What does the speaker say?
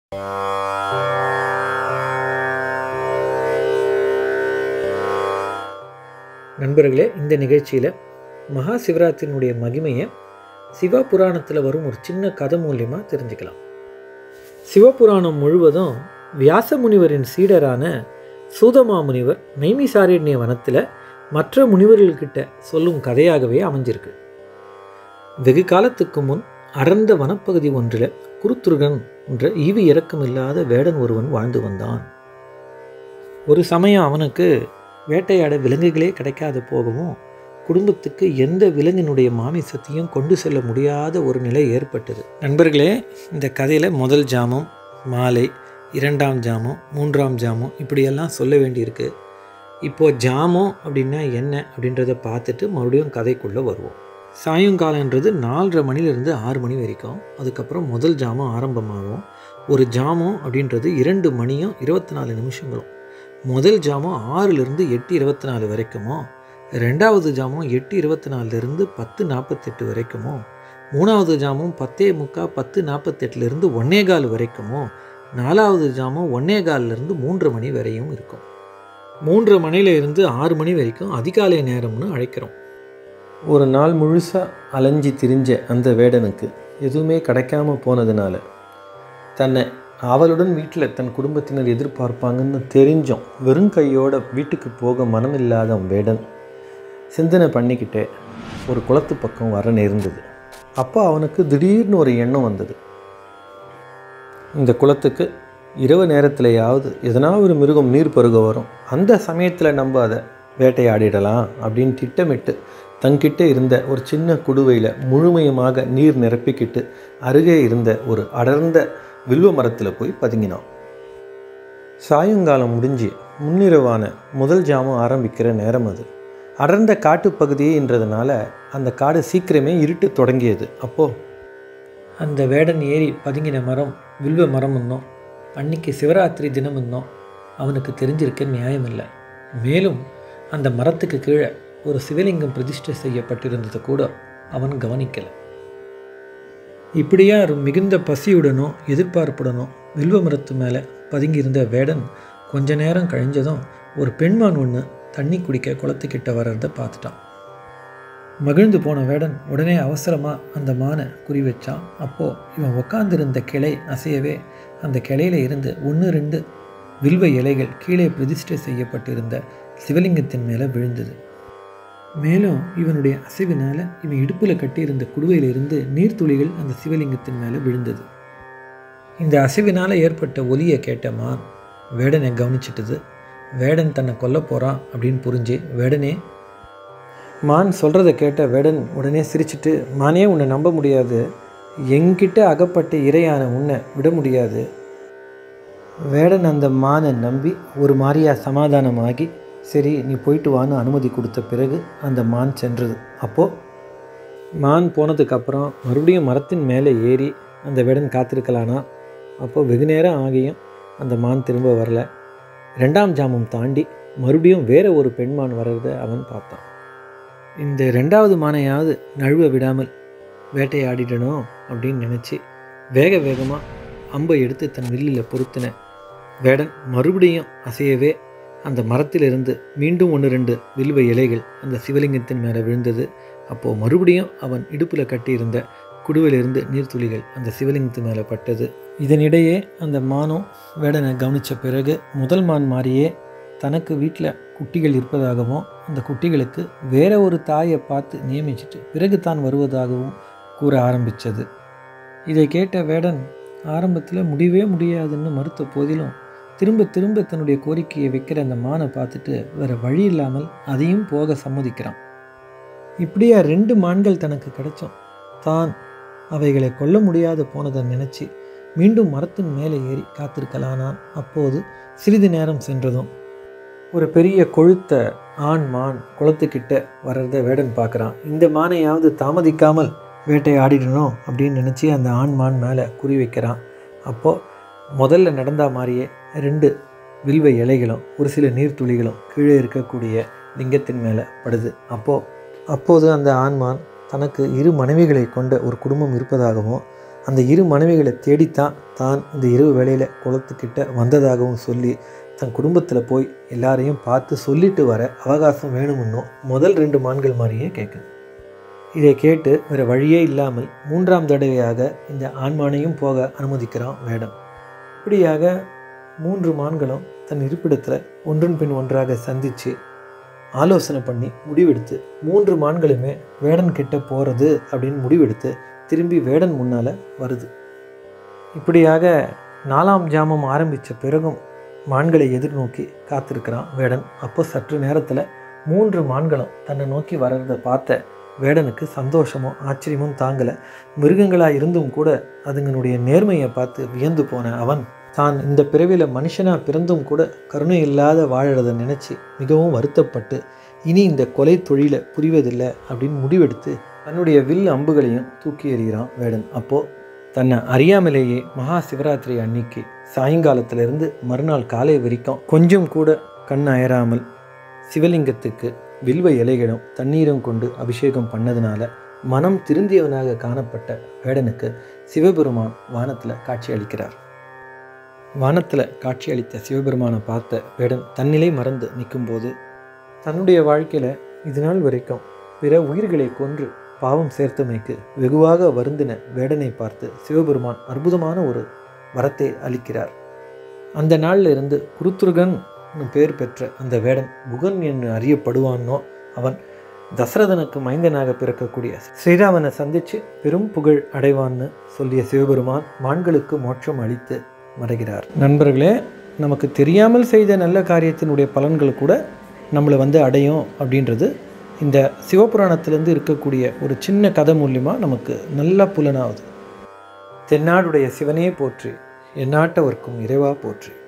நண்பர்களே இந்த நிகழ்ச்சியில் மகா சிவராத்திரியினுடைய மகிமையை சிவா புராணத்தில் வரும் ஒரு சின்ன கதை மூலியமாக தெரிஞ்சுக்கலாம் சிவபுராணம் முழுவதும் வியாச முனிவரின் சீடரான சூதமா முனிவர் நைமிசாரண்ய வனத்தில் மற்ற முனிவர்கள்கிட்ட சொல்லும் கதையாகவே அமைஞ்சிருக்கு வெகு காலத்துக்கு முன் அடர்ந்த வனப்பகுதி ஒன்றில் குருத்துருகன் என்ற ஈவு இறக்கம் இல்லாத வேடன் ஒருவன் வாழ்ந்து வந்தான் ஒரு சமயம் அவனுக்கு வேட்டையாட விலங்குகளே கிடைக்காது போகவும் குடும்பத்துக்கு எந்த விலங்கினுடைய மாமிசத்தையும் கொண்டு செல்ல முடியாத ஒரு நிலை ஏற்பட்டது நண்பர்களே இந்த கதையில் முதல் ஜாமம் மாலை இரண்டாம் ஜாமம் மூன்றாம் ஜாமம் இப்படியெல்லாம் சொல்ல வேண்டியிருக்கு இப்போது ஜாமம் அப்படின்னா என்ன அப்படின்றத பார்த்துட்டு மறுபடியும் கதைக்குள்ளே வருவோம் சாயங்காலன்றது நாலரை மணிலேருந்து ஆறு மணி வரைக்கும் அதுக்கப்புறம் முதல் ஜாமம் ஆரம்பமாகும் ஒரு ஜாமம் அப்படின்றது இரண்டு மணியும் இருபத்தி நாலு நிமிஷங்களும் முதல் ஜாமம் ஆறுலேருந்து எட்டு இருபத்தி நாலு வரைக்குமோ ரெண்டாவது ஜாமம் எட்டு இருபத்தி நாலுலேருந்து பத்து நாற்பத்தெட்டு வரைக்குமோ மூணாவது ஜாமம் பத்தே முக்கா பத்து நாற்பத்தெட்டுலேருந்து ஒன்னே கால் வரைக்குமோ நாலாவது ஜாமம் ஒன்னே கால்லேருந்து மூன்று மணி வரையும் இருக்கும் மூன்று மணியில இருந்து ஆறு மணி வரைக்கும் அதிகாலை நேரம்னு அழைக்கிறோம் ஒரு நாள் முழுசாக அலைஞ்சி திரிஞ்ச அந்த வேடனுக்கு எதுவுமே கிடைக்காம போனதுனால தன்னை அவளுடன் வீட்டில் தன் குடும்பத்தினர் எதிர்பார்ப்பாங்கன்னு தெரிஞ்சும் வெறும் கையோட வீட்டுக்கு போக மனமில்லாத வேடன் சிந்தனை பண்ணிக்கிட்டே ஒரு குளத்து பக்கம் வர நேர்ந்தது அப்போ அவனுக்கு திடீர்னு ஒரு எண்ணம் வந்தது இந்த குளத்துக்கு இரவு நேரத்திலேயாவது எதனா ஒரு மிருகம் நீர் பருக வரும் அந்த சமயத்தில் நம்ம அதை வேட்டையாடிடலாம் அப்படின்னு திட்டமிட்டு தங்கிட்ட இருந்த ஒரு சின்ன குடுவையில் முழுமையுமாக நீர் நிரப்பிக்கிட்டு அருகே இருந்த ஒரு அடர்ந்த வில்வ மரத்தில் போய் பதுங்கினான் சாயங்காலம் முடிஞ்சு முன்னிரவான முதல் ஜாமம் ஆரம்பிக்கிற நேரம் அது அடர்ந்த காட்டுப்பகுதியேன்றதுனால அந்த காடு சீக்கிரமே இருட்டு தொடங்கியது அப்போது அந்த வேடன் ஏறி பதுங்கின மரம் வில்வ மரம் இருந்தோம் அன்னைக்கு சிவராத்திரி தினம் இருந்தோம் அவனுக்கு தெரிஞ்சிருக்க நியாயம் இல்லை மேலும் அந்த மரத்துக்கு கீழே ஒரு சிவலிங்கம் பிரதிஷ்டை செய்யப்பட்டிருந்தது கூட அவன் கவனிக்கலை இப்படியா மிகுந்த பசியுடனும் எதிர்பார்ப்புடனும் வில்வ மரத்து மேலே பதுங்கியிருந்த வேடன் கொஞ்ச நேரம் கழிஞ்சதும் ஒரு பெண்மான் ஒன்று தண்ணி குடிக்க குளத்துக்கிட்ட வர்றத பார்த்துட்டான் மகிழ்ந்து போன வேடன் உடனே அவசரமாக அந்த மானை குறி வச்சான் அப்போது இவன் உக்காந்திருந்த கிளை அசையவே அந்த கிளையில இருந்து ஒன்று ரெண்டு வில்வ இலைகள் கீழே பிரதிஷ்டை செய்யப்பட்டிருந்த சிவலிங்கத்தின் மேலே விழுந்தது மேலும் இவனுடைய அசைவினால் இவன் இடுப்பில் கட்டியிருந்த குடுவையிலிருந்து நீர்த்துளிகள் அந்த சிவலிங்கத்தின் மேலே விழுந்தது இந்த அசைவினால் ஏற்பட்ட ஒலியை கேட்ட மான் வேடனை கவனிச்சிட்டது வேடன் தன்னை கொல்ல போகிறான் அப்படின்னு புரிஞ்சு வேடனே மான் சொல்கிறத கேட்ட வேடன் உடனே சிரிச்சிட்டு மானே உன்னை நம்ப முடியாது என்கிட்ட அகப்பட்ட இரையான உன்னை விட முடியாது வேடன் அந்த மானை நம்பி ஒரு மாதிரியா சமாதானமாகி சரி நீ போயிட்டு வான்னு அனுமதி கொடுத்த பிறகு அந்த மான் சென்றது அப்போது மான் போனதுக்கப்புறம் மறுபடியும் மரத்தின் மேலே ஏறி அந்த வேடன் காத்திருக்கலானா அப்போது வெகு நேரம் ஆகியும் அந்த மான் திரும்ப வரல ரெண்டாம் ஜாமம் தாண்டி மறுபடியும் வேற ஒரு பெண்மான் வர்றத அவன் பார்த்தான் இந்த ரெண்டாவது மானையாவது நழுவ விடாமல் வேட்டையாடிடணும் அப்படின்னு நினச்சி வேக வேகமாக அம்பை எடுத்து தன் வில்லில் பொருத்தின வேடன் மறுபடியும் அசையவே அந்த மரத்திலிருந்து மீண்டும் ஒன்று ரெண்டு வில்வ இலைகள் அந்த சிவலிங்கத்தின் மேலே விழுந்தது அப்போது மறுபடியும் அவன் இடுப்பில் கட்டியிருந்த குடுவிலிருந்து நீர்த்துளிகள் அந்த சிவலிங்கத்து மேலே பட்டது இதனிடையே அந்த மானும் வேடனை கவனித்த பிறகு முதல் மான் மாதிரியே தனக்கு வீட்டில் குட்டிகள் இருப்பதாகவும் அந்த குட்டிகளுக்கு வேற ஒரு தாயை பார்த்து நியமிச்சிட்டு பிறகு தான் வருவதாகவும் கூற ஆரம்பித்தது இதை கேட்ட வேடன் ஆரம்பத்தில் முடியவே முடியாதுன்னு மறுத்த போதிலும் திரும்ப திரும்ப தன்னுடைய கோரிக்கையை வைக்கிற அந்த மானை பார்த்துட்டு வேற வழி இல்லாமல் அதையும் போக சம்மதிக்கிறான் இப்படியா ரெண்டு மான்கள் தனக்கு கிடைச்சோம் தான் அவைகளை கொல்ல முடியாது போனதை நினச்சி மீண்டும் மரத்தின் மேலே ஏறி காத்திருக்கலானான் அப்போது சிறிது நேரம் சென்றதும் ஒரு பெரிய கொழுத்த ஆண் மான் குளத்துக்கிட்ட வர்றத வேடன் பார்க்குறான் இந்த மானையாவது தாமதிக்காமல் வேட்டையாடிடணும் அப்படின்னு நினச்சி அந்த ஆண் மான் மேலே குறி வைக்கிறான் அப்போது முதல்ல நடந்தா மாதிரியே ரெண்டு வில்வ இலைகளும் ஒரு சில நீர்த்துளிகளும் கீழே இருக்கக்கூடிய லிங்கத்தின் மேலே படுது அப்போது அப்போது அந்த ஆண்மான் தனக்கு இரு மனைவிகளை கொண்ட ஒரு குடும்பம் இருப்பதாகவும் அந்த இரு மனைவிகளை தேடித்தான் தான் இந்த இரவு வேளையில் குளத்துக்கிட்ட வந்ததாகவும் சொல்லி தன் குடும்பத்தில் போய் எல்லாரையும் பார்த்து சொல்லிட்டு வர அவகாசம் வேணுமுன்னோ முதல் ரெண்டு மான்கள் மாதிரியே கேட்குது இதை கேட்டு வேறு வழியே இல்லாமல் மூன்றாம் தடவையாக இந்த ஆண்மானையும் போக அனுமதிக்கிறான் வேடன் இப்படியாக மூன்று மான்களும் தன் இருப்பிடத்தில் ஒன்றன் பின் ஒன்றாக சந்தித்து ஆலோசனை பண்ணி முடிவெடுத்து மூன்று மான்களுமே வேடன் கிட்ட போகிறது அப்படின்னு முடிவெடுத்து திரும்பி வேடன் முன்னால் வருது இப்படியாக நாலாம் ஜாமம் ஆரம்பித்த பிறகும் மான்களை எதிர்நோக்கி காத்திருக்கிறான் வேடன் அப்போ சற்று நேரத்தில் மூன்று மான்களும் தன்னை நோக்கி வர்றதை பார்த்த வேடனுக்கு சந்தோஷமும் ஆச்சரியமும் தாங்கலை மிருகங்களாக இருந்தும் கூட அதுங்களுடைய நேர்மையை பார்த்து வியந்து போன அவன் தான் இந்த பிறவியில் மனுஷனாக பிறந்தும் கூட கருணை இல்லாத வாழறதை நினச்சி மிகவும் வருத்தப்பட்டு இனி இந்த கொலை தொழிலை புரிவதில்லை அப்படின்னு முடிவெடுத்து தன்னுடைய வில் அம்புகளையும் தூக்கி எறிகிறான் வேடன் அப்போது தன்னை அறியாமலேயே மகா சிவராத்திரி அன்னைக்கு சாயங்காலத்திலிருந்து மறுநாள் காலை வரைக்கும் கொஞ்சம் கூட கண் அயராமல் சிவலிங்கத்துக்கு வில்வ இலைகளும் தண்ணீரும் கொண்டு அபிஷேகம் பண்ணதுனால மனம் திருந்தியவனாக காணப்பட்ட வேடனுக்கு சிவபெருமான் வானத்தில் காட்சி அளிக்கிறார் வானத்தில் காட்சியளித்த சிவபெருமானை பார்த்த வேடன் தன்னிலை மறந்து நிற்கும்போது தன்னுடைய வாழ்க்கையில் இது நாள் வரைக்கும் பிற உயிர்களை கொன்று பாவம் சேர்த்தமைக்கு வெகுவாக வருந்தின வேடனை பார்த்து சிவபெருமான் அற்புதமான ஒரு வரத்தை அளிக்கிறார் அந்த நாளில் இருந்து குருத்துருகன் பேர் பெற்ற அந்த வேடன் குகன் என்று அறியப்படுவானோ அவன் தசரதனுக்கு மைந்தனாக பிறக்கக்கூடிய ஸ்ரீராமனை சந்தித்து பெரும் புகழ் அடைவான்னு சொல்லிய சிவபெருமான் மான்களுக்கு மோட்சம் அளித்து மறைகிறார் நண்பர்களே நமக்கு தெரியாமல் செய்த நல்ல காரியத்தினுடைய பலன்கள் கூட நம்மளை வந்து அடையும் அப்படின்றது இந்த சிவபுராணத்திலேருந்து இருக்கக்கூடிய ஒரு சின்ன கதை மூலியமாக நமக்கு நல்லா புலனாகுது தென்னாடுடைய சிவனே போற்றி எந்நாட்டவர்க்கும் இறைவா போற்றி